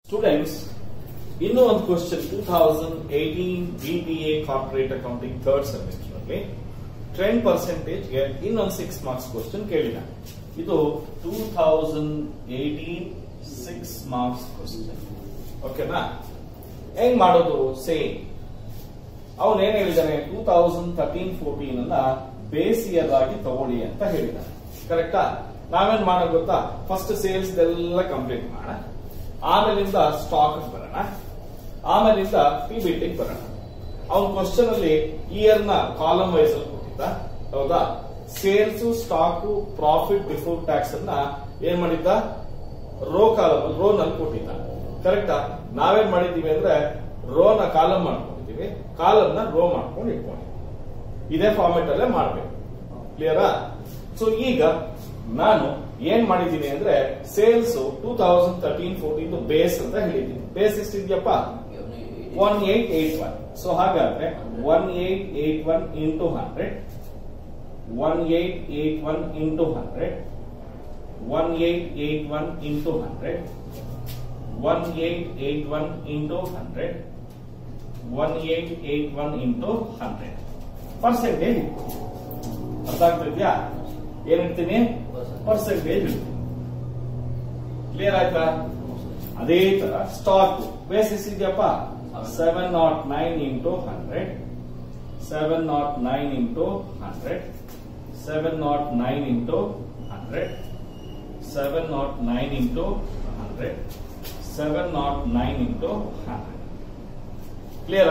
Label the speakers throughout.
Speaker 1: students ಇನ್ನೂ ಒಂದು question two thousand eighteen BBA corporate accounting third semester ಅಲ್ಲಿ ten percentage ಗೆ ಇನ್ನೊಂದು ಸಿಕ್ಸ್ ಮಾರ್ಕ್ಸ್ ಕ್ವಶನ್ ಕೇಳಿದ ಇದು two thousand eighteen six marks question ಓಕೆನಾ ಹೆಂಗ್ ಮಾಡೋದು ಸೇಮ್ ಅವನು ಏನ್ ಹೇಳಿದಾನೆ ಟೂ ತೌಸಂಡ್ ತರ್ಟೀನ್ ಫೋರ್ಟೀನ್ ಅನ್ನ ಬೇಸ್ ಇಯರ್ ಆಗಿ ತಗೊಳ್ಳಿ ಅಂತ ಹೇಳಿದಾನೆ ಕರೆಕ್ಟಾ ನಾವೇನ್ ಮಾಡೋದು ಗೊತ್ತಾ ಫಸ್ಟ್ ಸೇಲ್ಸ್ ಎಲ್ಲ ಕಂಪ್ಲೀಟ್ ಮಾಡೋಣ ಆಮೇಲಿಂದ ಸ್ಟಾಕ್ ಬರೋಣ ಆಮೇಲಿಂದ ಪಿ ಬಿಟಿ ಬರೋಣ ಅವನ ಕ್ವಶನ್ ಅಲ್ಲಿ ಇಯರ್ ನ ಕಾಲಮ್ ವೈಸ್ ಅಲ್ಲಿ ಕೊಟ್ಟಿದ್ದ ಹೌದಾ sales stock profit before tax ಅನ್ನ ಏನ್ ಮಾಡಿದ್ದ ರೋ ಕಾಲಮ್ ರೋ ನಲ್ಲಿ ಕೊಟ್ಟಿದ್ದ ಕರೆಕ್ಟಾ ನಾವೇನ್ ಮಾಡಿದೀವಿ ಅಂದ್ರೆ ರೋ ನ ಕಾಲಮ್ ಮಾಡ್ಕೊಂಡಿದೀವಿ ಕಾಲಮ್ ನ ರೋ ಮಾಡ್ಕೊಂಡು ಇಟ್ಕೊಂಡಿದೀವಿ ಇದೇ ಫಾರ್ಮೆಟ್ ಅಲ್ಲೇ ಮಾಡ್ಬೇಕು ಕ್ಲಿಯರಾ ಸೊ ಈಗ ನಾನು ಏನ್ ಮಾಡಿದ್ದೀನಿ ಅಂದ್ರೆ sales two thousand thirteen fourteen base ಅಂತ ಹೇಳಿದ್ದೀನಿ ಬೇಸ್ ಎಷ್ಟಿದ್ಯಪ್ಪ one eight eight one so ಹಾಗಾದ್ರೆ one eight eight one into hundred one eight eight one into hundred one eight eight one into hundred one eight eight one into hundred one eight eight one into hundred percentage ಅರ್ಥ ಆಗ್ತಿದ್ಯಾ ಏನ್ ಇಡ್ತೀನಿ percentage clear ಆಯ್ತಾ ಅದೇ ತರ stock basis ಇದೆಯಪ್ಪ seven not nine into hundred seven not nine into hundred seven not nine into hundred seven not nine into hundred seven not nine into hundred clear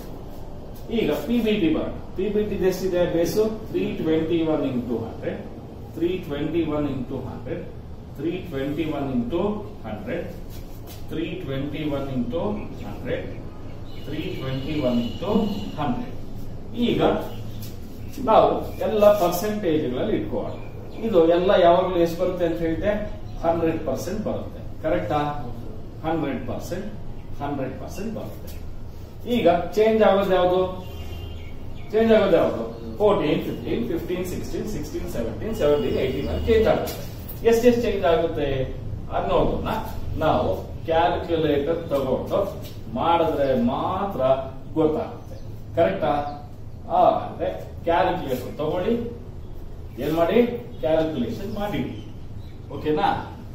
Speaker 1: ಈಗ P B T ಬರೋಣ P B T ಎಷ್ಟಿದೆ base three twenty one into hundred three twenty one into hundred three twenty one into hundred three twenty one into hundred three twenty one into hundred ಈಗ ನಾವು ಎಲ್ಲ ಪರ್ಸೆಂಟೇಜ್ಗಳಲ್ಲಿ ಇಟ್ಕೋಣ ಇದು ಎಲ್ಲ ಯಾವಾಗಲೂ ಎಷ್ಟು ಬರುತ್ತೆ ಅಂತ ಹೇಳಿದ್ರೆ ಹಂಡ್ರೆಡ್ ಪರ್ಸೆಂಟ್ ಬರುತ್ತೆ ಕರೆಕ್ಟಾ ಹಂಡ್ರೆಡ್ ಪರ್ಸೆಂಟ್ ಹಂಡ್ರೆಡ್ ಪರ್ಸೆಂಟ್ ಬರುತ್ತೆ ಈಗ ಚೇಂಜ್ ಆಗೋದು ಯಾವುದು ಚೇಂಜ್ ಆಗೋದು ಯಾವುದು fourteen fifteen fifteen sixteen sixteen seventeen seventeen eighteen ಅಲ್ಲಿ ಚೇಂಜ್ ಆಗುತ್ತೆ ಎಷ್ಟೆಷ್ಟು ಚೇಂಜ್ ಆಗುತ್ತೆ ಅನ್ನೋದನ್ನ ನಾವು ಕ್ಯಾಲ್ಕುಲೇಟರ್ ತಗೊಂಡು ಮಾಡಿದ್ರೆ ಮಾತ್ರ ಗೊತ್ತಾಗುತ್ತೆ ಕರೆಕ್ಟಾ ಅಂದ್ರೆ ಕ್ಯಾಲ್ಕುಲೇಟರ್ ತಗೊಳ್ಳಿ ಏನ್ ಮಾಡಿ ಕ್ಯಾಲ್ಕುಲೇಷನ್ ಮಾಡಿ ಓಕೆನಾ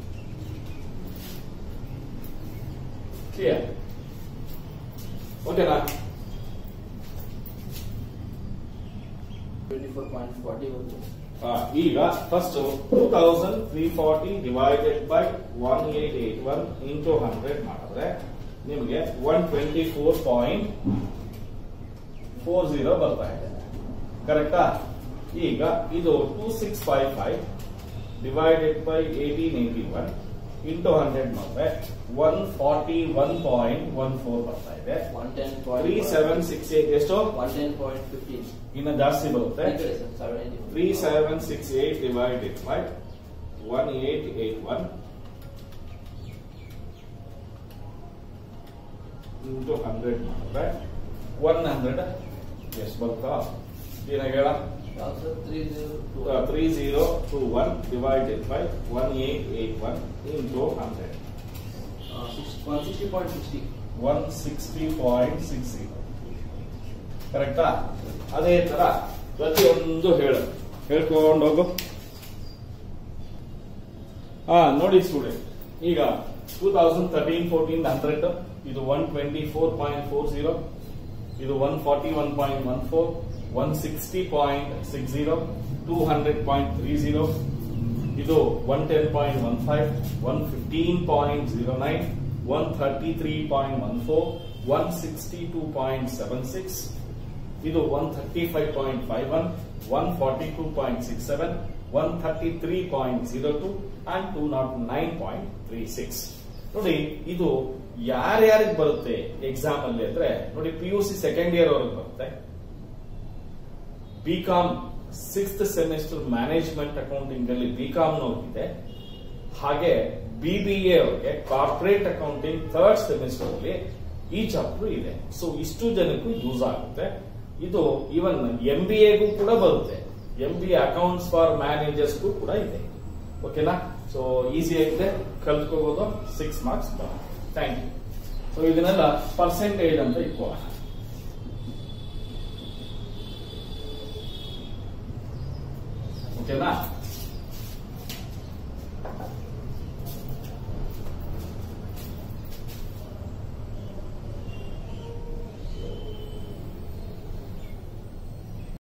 Speaker 1: ಕ್ಲಿಯರ್ ಓಕೆನಾ ಆ, ಈಗ first two thousand three forty divided by one eight eight one into hundred ಮಾಡಿದ್ರೆ ನಿಮಗೆ one twenty four point four zero ಬರ್ತಾ ಇದೆ ಕರೆಕ್ಟಾ ಈಗ ಇದು two six five five divided by eighteen eighty one into hundred ಮಾಡಿದ್ರೆ one forty one point one four ಬರ್ತಾ ಇದೆ ತ್ರೀ ಸೆವೆನ್ ಸಿಕ್ಸ್ ಏಟ್ ಎಷ್ಟು ಇನ್ನ ಜಾಸ್ತಿ ಬರುತ್ತೆ three seven six eight divided by one eight eight one into hundred ಮಾಡಿದ್ರೆ one hundred ಎಷ್ಟು ಬರ್ತಾ ಏನಾಗ ಹೇಳ three zero two one divided by one eight eight one into hundred one sixty point six zero ಕರೆಕ್ಟಾ ಅದೇ ತರ ಪ್ರತಿಯೊಂದು ಹೇಳು ಹೇಳ್ಕೊಂಡು ಹೋಗು ಹಾ ನೋಡಿ ಸ್ಟೂಡೆಂಟ್ ಈಗ two thousand thirteen fourteen hundred ಇದು one twenty four point four zero ಇದು one forty one point one four one sixty point six zero two hundred point three zero ಇದು one ten point one five one fifteen point zero nine one thirty three point one four one sixty two point seven six ಇದು one thirty five point five one one forty two point six seven one thirty three point zero two and two not nine point three six ನೋಡಿ ಇದು ಯಾರ್ಯಾರಿಗೆ ಬರುತ್ತೆ exam ಅಲ್ಲಿ ಅಂದ್ರೆ ನೋಡಿ P U C second year ಅವ್ರಿಗೆ ಬರುತ್ತೆ B com sixth semester management accounting ಅಲ್ಲಿ ಬಿ ಕಾಮ್ ಇದೆ ಹಾಗೆ ಬಿಬಿಎ ಅವ್ರಿಗೆ ಕಾರ್ಪೊರೇಟ್ ಅಕೌಂಟಿಂಗ್ ಥರ್ಡ್ ಸೆಮಿಸ್ಟರ್ ಅಲ್ಲಿ ಈ ಚಾಪ್ಟರ್ ಇದೆ ಸೊ ಇಷ್ಟು ಜನಕ್ಕೂ ಯೂಸ್ ಆಗುತ್ತೆ ಇದು ಇವನ್ ಎಂ ಬಿ ಎಗೂ ಕೂಡ ಬರುತ್ತೆ M B A accounts for ಮ್ಯಾನೇಜರ್ಸ್ಗೂ ಕೂಡ ಇದೆ ಓಕೆನಾ ಸೊ ಈಸಿ ಆಗಿದೆ ಕಲ್ತ್ಕೋಬಹುದು ಸಿಕ್ಸ್ ಮಾರ್ಕ್ಸ್ ಬರುತ್ತೆ ಥ್ಯಾಂಕ್ ಯು ಸೊ ಇದನ್ನೆಲ್ಲ ಪರ್ಸೆಂಟೇಜ್ ಅಂತ ಇಟ್ಕೋಣ ಓಕೆನಾ